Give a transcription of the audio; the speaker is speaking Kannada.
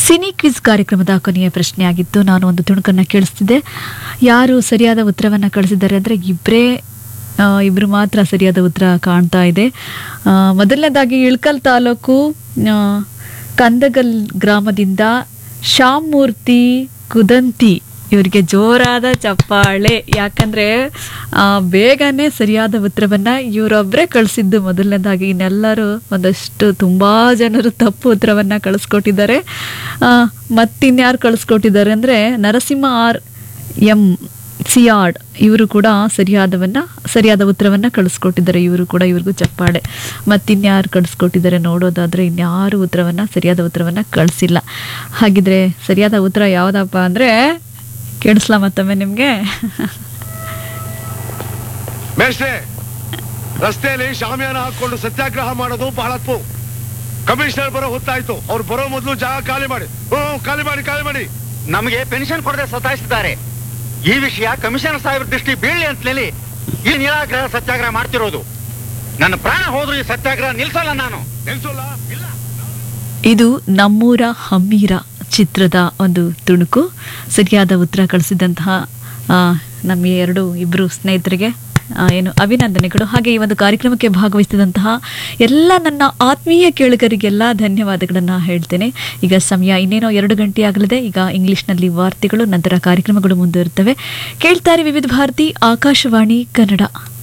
ಸಿನಿ ಕ್ವಿಜ್ ಕಾರ್ಯಕ್ರಮದ ಕೊನೆಯ ಪ್ರಶ್ನೆ ಆಗಿತ್ತು ನಾನು ಒಂದು ತುಣುಕನ್ನು ಕೇಳಿಸ್ತಿದ್ದೆ ಯಾರು ಸರಿಯಾದ ಉತ್ತರವನ್ನು ಕಳಿಸಿದ್ದಾರೆ ಅಂದರೆ ಇಬ್ಬರೇ ಇಬ್ಬರು ಮಾತ್ರ ಸರಿಯಾದ ಉತ್ತರ ಕಾಣ್ತಾ ಇದೆ ಆ, ಮೊದಲನೇದಾಗಿ ಇಳ್ಕಲ್ ತಾಲೂಕು ಆ, ಕಂದಗಲ್ ಗ್ರಾಮದಿಂದ ಶ್ಯಾಮಮೂರ್ತಿ ಕುದಂತಿ ಇವರಿಗೆ ಜೋರಾದ ಚಪ್ಪಾಳೆ ಯಾಕಂದ್ರೆ ಆ, ಬೇಗನೆ ಸರಿಯಾದ ಉತ್ತರವನ್ನ ಇವರೊಬ್ಬರೇ ಕಳಿಸಿದ್ದು ಮೊದಲನೇದಾಗಿ ಇನ್ನೆಲ್ಲರೂ ಒಂದಷ್ಟು ತುಂಬಾ ಜನರು ತಪ್ಪು ಉತ್ತರವನ್ನ ಕಳಿಸ್ಕೊಟ್ಟಿದ್ದಾರೆ ಆ, ಮತ್ತಿನ್ಯಾರು ಕಳಿಸ್ಕೊಟ್ಟಿದ್ದಾರೆ ಅಂದ್ರೆ ನರಸಿಂಹ ಆರ್ ಎಂ ಸಿಯಾಡ್ ಇವರು ಕೂಡ ಸರಿಯಾದವನ್ನ ಸರಿಯಾದ ಉತ್ತರವನ್ನ ಕಳಿಸ್ಕೊಟ್ಟಿದ್ದಾರೆ ಇವರು ಕೂಡ ಇವ್ರಿಗೂ ಚಪ್ಪಾಳೆ ಮತ್ತಿನ್ಯಾರು ಕಳಿಸ್ಕೊಟ್ಟಿದ್ದಾರೆ ನೋಡೋದಾದ್ರೆ ಇನ್ಯಾರು ಉತ್ತರವನ್ನ ಸರಿಯಾದ ಉತ್ತರವನ್ನ ಕಳಿಸಿಲ್ಲ ಹಾಗಿದ್ರೆ ಸರಿಯಾದ ಉತ್ತರ ಯಾವ್ದಪ್ಪ ಅಂದ್ರೆ ಕೇಳಿಸ್ಲಾ ಮತ್ತೊಮ್ಮೆ ನಿಮ್ಗೆ ಮೇಷ್ಟ್ರೆ ರಸ್ತೆಯಲ್ಲಿ ಶಾಮಿಯಾನ ಹಾಕೊಂಡು ಸತ್ಯಾಗ್ರಹ ಮಾಡೋದು ಬಹಳ ತಪ್ಪು ಕಮಿಷನರ್ ಬರೋ ಹೊತ್ತಾಯ್ತು ಅವ್ರು ಬರೋ ಮೊದಲು ಜಾಗ ಖಾಲಿ ಮಾಡಿ ಹ್ಮ್ ಖಾಲಿ ಮಾಡಿ ಖಾಲಿ ಮಾಡಿ ನಮಗೆ ಪೆನ್ಷನ್ ಕೊಡದೆ ಸತಾಯಿಸಿದ್ದಾರೆ ಈ ವಿಷಯ ಕಮಿಷನರ್ ಸಾಹೇಬ್ರ ದೃಷ್ಟಿ ಬೀಳಲಿ ಅಂತೇಳಿ ಈ ನಿರಾಗ್ರಹ ಸತ್ಯಾಗ್ರಹ ಮಾಡ್ತಿರೋದು ನನ್ನ ಪ್ರಾಣ ಹೋದ್ರು ಈ ಸತ್ಯಾಗ್ರಹ ನಿಲ್ಸಲ್ಲ ನಾನು ನಿಲ್ಸೋಲ್ಲ ಇಲ್ಲ ಇದು ನಮ್ಮೂರ ಹಮ್ಮೀರ ಚಿತ್ರದ ಒಂದು ತುಣುಕು ಸರಿಯಾದ ಉತ್ತರ ಕಳಿಸಿದಂತಹ ಆ, ನಮ್ಮ ಎರಡು ಇಬ್ಬರು ಸ್ನೇಹಿತರಿಗೆ ಆ, ಏನು ಅಭಿನಂದನೆಗಳು ಹಾಗೆ ಈ ಒಂದು ಕಾರ್ಯಕ್ರಮಕ್ಕೆ ಭಾಗವಹಿಸಿದಂತಹ ಎಲ್ಲ ನನ್ನ ಆತ್ಮೀಯ ಕೇಳುಗರಿಗೆಲ್ಲ ಧನ್ಯವಾದಗಳನ್ನು ಹೇಳ್ತೇನೆ ಈಗ ಸಮಯ ಇನ್ನೇನೋ ಎರಡು ಗಂಟೆ ಆಗಲಿದೆ ಈಗ ಇಂಗ್ಲಿಷ್ನಲ್ಲಿ ವಾರ್ತೆಗಳು ನಂತರ ಕಾರ್ಯಕ್ರಮಗಳು ಮುಂದುವರುತ್ತವೆ ಕೇಳ್ತಾರೆ ವಿವಿಧ ಭಾರತಿ ಆಕಾಶವಾಣಿ ಕನ್ನಡ